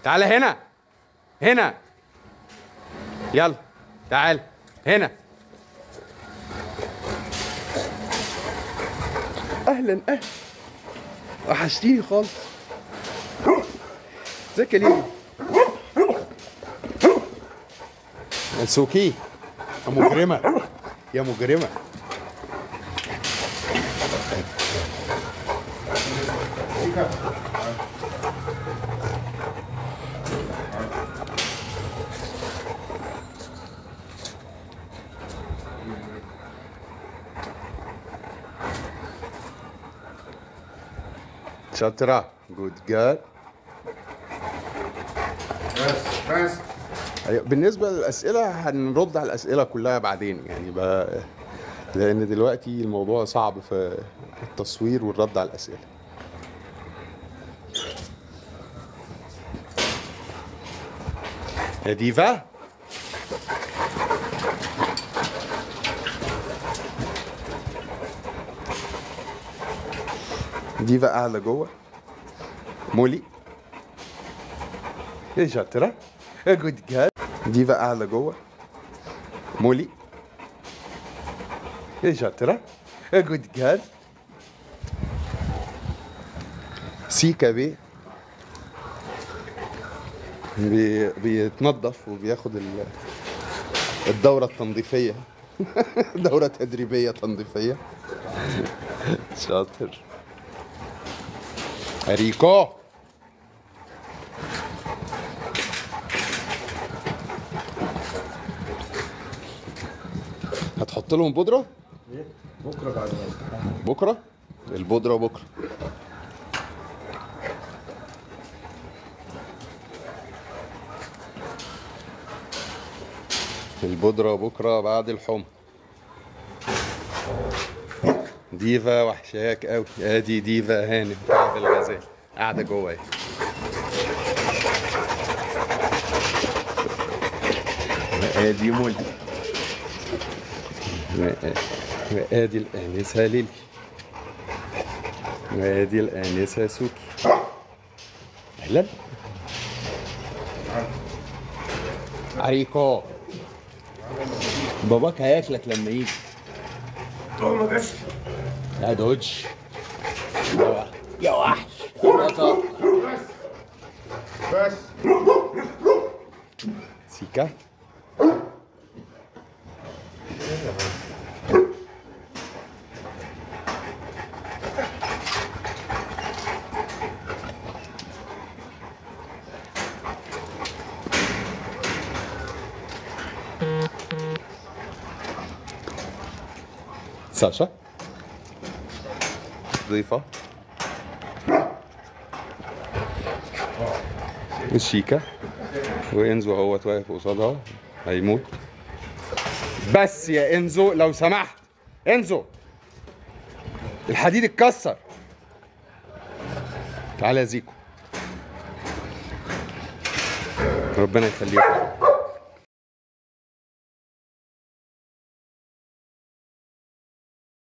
تعالى هنا هنا يلا تعال هنا اهلا اهلا وحشتيني خالص ازيك يا ليلي سوكي يا مجرمة يا مجرمة شاطرة جود جاد بس بس أيوة، بالنسبة للأسئلة هنرد على الأسئلة كلها بعدين يعني بقى لأن دلوقتي الموضوع صعب في التصوير والرد على الأسئلة يا ديفا ديفا قاعدة جوه مولي ايه شاطرة جود جاد ديفا قاعدة جوه مولي ايه شاطرة جود جاد سيكا بيه بي بيتنظف وبياخد ال- الدورة التنظيفية دورة تدريبية تنظيفية شاطر ريكو هتحط لهم بودرة بكره بعد ما بكرة البودرة بكرة البودرة بكرة بعد الحمى ديفا وحشاك قوي ادي ديفا هانم بتاعت الغزال قاعدة جوه اهي ادي مولي وادي الانسة ليلي وادي الانسة سوكي اهلا عريكو باباك هياكلك لما يجي طول ما جاش يا دوج يا وحش يا وحش يا طاق. بس سيكا ساشا ضيفة الشيكة وانزو هو واقف قصادها هيموت بس يا انزو لو سمحت انزو الحديد اتكسر تعالى يا زيكو ربنا يخليك